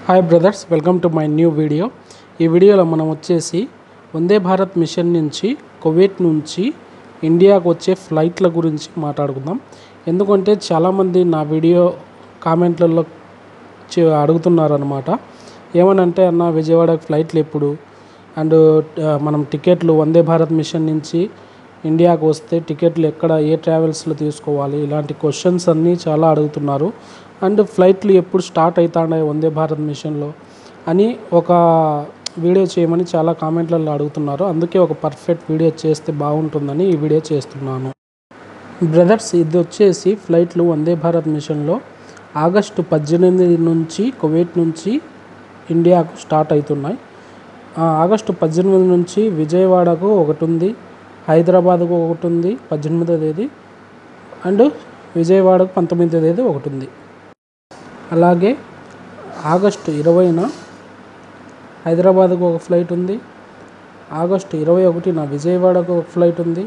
hi brothers welcome to my new video ఈ వీడియోలో మనం వచ్చేసి వందే భారత్ మిషన్ నుంచి కువైట్ నుంచి ఇండియాకు వచ్చే ఫ్లైట్ల గురించి మాట్లాడుకుందాం ఎందుకంటే చాలామంది నా వీడియో కామెంట్లలో చే- అడుగుతున్నారనమాట ఏమనంటే అన్న విజయవాడకు ఫ్లైట్లు ఎప్పుడు అండ్ ఆ, మనం టికెట్లు వందే భారత్ మిషన్ నుంచి ఇండియాకు వస్తే టికెట్లు ఎక్కడ ఏ ట్రావెల్స్లో తీసుకోవాలి ఇలాంటి క్వశ్చన్స్ అన్నీ చాలా అడుగుతున్నారు అండ్ ఫ్లైట్లు ఎప్పుడు స్టార్ట్ అవుతాయి వందే భారత్ మిషన్లో అని ఒక వీడియో చేయమని చాలా కామెంట్లలో అడుగుతున్నారు అందుకే ఒక పర్ఫెక్ట్ వీడియో చేస్తే బాగుంటుందని ఈ వీడియో చేస్తున్నాను బ్రదర్స్ ఇది వచ్చేసి ఫ్లైట్లు వందే భారత్ మిషన్లో ఆగస్టు పద్దెనిమిది నుంచి కువైట్ నుంచి ఇండియాకు స్టార్ట్ అవుతున్నాయి ఆ, ఆగస్టు పద్దెనిమిది నుంచి విజయవాడకు ఒకటి ఉంది హైదరాబాద్కు ఒకటి ఉంది పద్దెనిమిదో తేదీ అండ్ విజయవాడకు పంతొమ్మిదో తేదీ ఒకటి ఉంది అలాగే ఆగస్టు ఇరవైన హైదరాబాద్కు ఒక ఫ్లైట్ ఉంది ఆగస్టు ఇరవై ఒకటిన విజయవాడకు ఒక ఫ్లైట్ ఉంది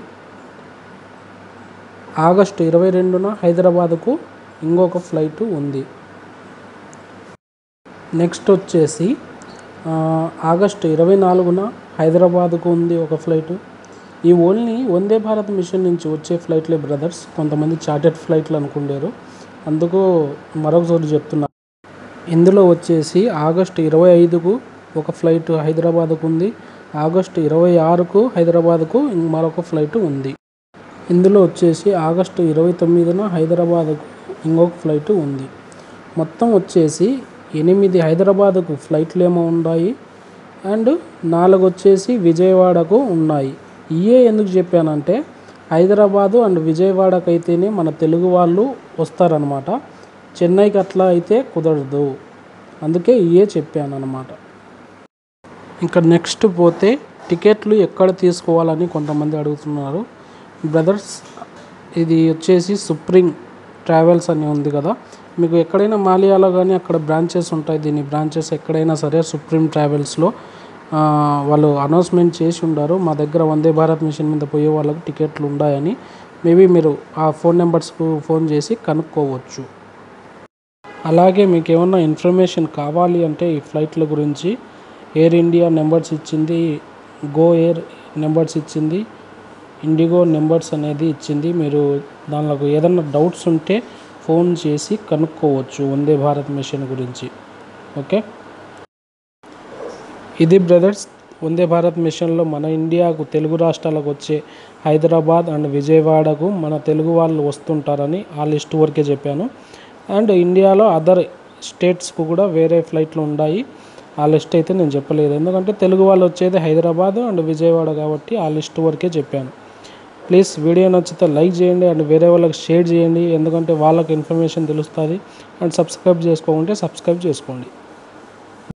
ఆగస్టు ఇరవై రెండున హైదరాబాద్కు ఇంకొక ఫ్లైట్ ఉంది నెక్స్ట్ వచ్చేసి ఆ, ఆగస్టు ఇరవై నాలుగున హైదరాబాద్కు ఉంది ఒక ఫ్లైట్ ఈ ఓన్లీ వందే భారత్ మిషన్ నుంచి వచ్చే ఫ్లైట్లే బ్రదర్స్ కొంతమంది చార్టెడ్ ఫ్లైట్లు అనుకుంటారు అందుకు మరొకసారి చెప్తున్నా ఇందులో వచ్చేసి ఆగస్టు ఇరవై ఐదుకు ఒక ఫ్లైట్ హైదరాబాద్కు ఉంది ఆగస్టు ఇరవై ఆరుకు హైదరాబాద్కు ఇం- మరొక ఫ్లైట్ ఉంది ఇందులో వచ్చేసి ఆగస్టు ఇరవై తొమ్మిదిన హైదరాబాద్కు ఇంకొక ఫ్లైట్ ఉంది మొత్తం వచ్చేసి ఎనిమిది హైదరాబాద్కు ఫ్లైట్లు ఏమో ఉన్నాయి అండ్ నాలుగు వచ్చేసి విజయవాడకు ఉన్నాయి ఇయే ఎందుకు చెప్పానంటే హైదరాబాదు అండ్ విజయవాడకు అయితేనే మన తెలుగు వాళ్ళు వస్తారనమాట చెన్నైకి అట్లా అయితే కుదరదు అందుకే ఇయే చెప్పాను అనమాట ఇంకా నెక్స్ట్ పోతే టికెట్లు ఎక్కడ తీసుకోవాలని కొంతమంది అడుగుతున్నారు బ్రదర్స్ ఇది వచ్చేసి సుప్రీం ట్రావెల్స్ అని ఉంది కదా మీకు ఎక్కడైనా మాలియాలో కానీ అక్కడ బ్రాంచెస్ ఉంటాయి దీని బ్రాంచెస్ ఎక్కడైనా సరే సుప్రీం ట్రావెల్స్లో ఆ, వాళ్ళు అనౌన్స్మెంట్ చేసి ఉండారు మా దగ్గర వందే భారత్ మిషన్ మీద పోయే వాళ్ళకి టికెట్లు ఉన్నాయని మేబీ మీరు ఆ ఫోన్ నెంబర్స్కు ఫోన్ చేసి కనుక్కోవచ్చు అలాగే మీకు ఏమన్నా ఇన్ఫర్మేషన్ కావాలి అంటే ఈ ఫ్లైట్ల గురించి ఎయిర్ ఇండియా నెంబర్స్ ఇచ్చింది గో ఎయిర్ నెంబర్స్ ఇచ్చింది ఇండిగో నెంబర్స్ అనేది ఇచ్చింది మీరు దానిలో ఏదన్నా డౌట్స్ ఉంటే ఫోన్ చేసి కనుక్కోవచ్చు వందే భారత్ మిషన్ గురించి ఓకే ఇది బ్రదర్స్ వందే భారత్ మిషన్లో మన ఇండియాకు తెలుగు రాష్ట్రాలకు వచ్చే హైదరాబాద్ అండ్ విజయవాడకు మన తెలుగు వాళ్ళు వస్తుంటారని ఆ లిస్ట్ వరకే చెప్పాను అండ్ ఇండియాలో అదర్ స్టేట్స్కు కూడా వేరే ఫ్లైట్లు ఉన్నాయి ఆ లిస్ట్ అయితే నేను చెప్పలేదు ఎందుకంటే తెలుగు వాళ్ళు వచ్చేది హైదరాబాద్ అండ్ విజయవాడ కాబట్టి ఆ లిస్ట్ వరకే చెప్పాను ప్లీజ్ వీడియో నచ్చితే లైక్ చేయండి అండ్ వేరే వాళ్ళకి షేర్ చేయండి ఎందుకంటే వాళ్ళకి ఇన్ఫర్మేషన్ తెలుస్తుంది అండ్ సబ్స్క్రైబ్ చేసుకోకుంటే సబ్స్క్రైబ్ చేసుకోండి